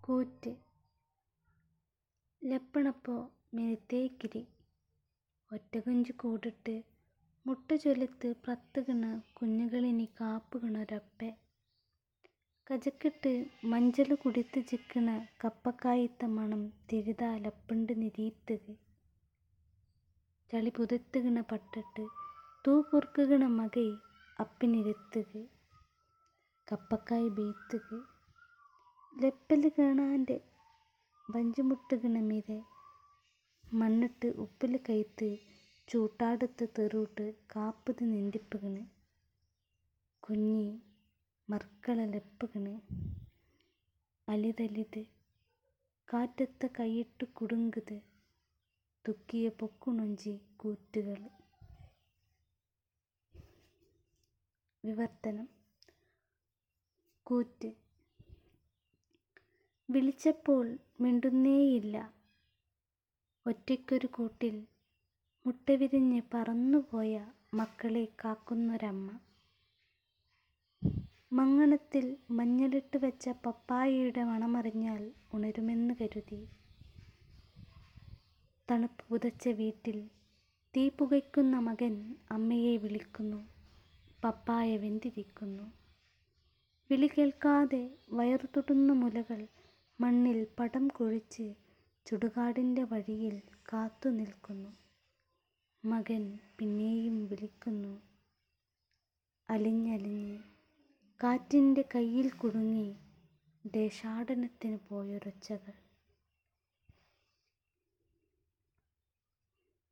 കൂറ്റ് ലെപ്പണപ്പോ മെലിത്തേക്കിരി ഒറ്റകുഞ്ചു കൂടിട്ട് മുട്ട ചൊലുത്ത് പ്രത്തുകിണ കുഞ്ഞുകളിനി കാപ്പുകിണൊരപ്പെ കജക്കിട്ട് മഞ്ചല് കുടിത്ത് ജിക്കിണ കപ്പക്കായിത്ത മണം തിരിതാ ലപ്പുണ്ട് നിരീത്തുക് ചളി പുതത്തുകിണ പട്ടിട്ട് തൂ പൊറുക്കുകിണ മകൈ അപ്പിനിരുത്തുക് കപ്പക്കായ് ബീത്തുക് ലെപ്പല് കേണാന്റെ വഞ്ചുമുട്ടുകിണ മിരെ മണ്ണിട്ട് ഉപ്പില് കൈത്ത് ചൂട്ടാടുത്ത തെറൂട്ട് കാപ്പുത് നിന്തിപ്പുകിണ് കുഞ്ഞി മർക്കള ലെപ്പുകിണ് അലിതലിത് കാറ്റത്ത കൈയിട്ടു കുടുങ്ങുത് തുക്കിയ പൊക്കുണൊഞ്ചി കൂറ്റുകള് വിവർത്തനം കൂറ്റ് വിളിച്ചപ്പോൾ മിണ്ടുന്നേയില്ല ഒറ്റയ്ക്കൊരു കൂട്ടിൽ മുട്ടവിരിഞ്ഞ് പറന്നുപോയ മക്കളെ കാക്കുന്നൊരമ്മ മങ്ങണത്തിൽ മഞ്ഞളിട്ട് വെച്ച പപ്പായയുടെ മണമറിഞ്ഞാൽ ഉണരുമെന്ന് കരുതി തണുപ്പ് പുതച്ച വീട്ടിൽ തീ പുകയ്ക്കുന്ന മകൻ അമ്മയെ വിളിക്കുന്നു പപ്പായ വെന്തിരിക്കുന്നു വിളി കേൾക്കാതെ വയറു തൊടുന്ന മുലകൾ മണ്ണിൽ പടം കുഴിച്ച് ചുടുകാടിൻ്റെ വഴിയിൽ കാത്തു നിൽക്കുന്നു മകൻ പിന്നെയും വിളിക്കുന്നു അലിഞ്ഞലിഞ്ഞ് കാറ്റിൻ്റെ കയ്യിൽ കുടുങ്ങി ദേശാടനത്തിന് പോയൊരൊച്ചകൾ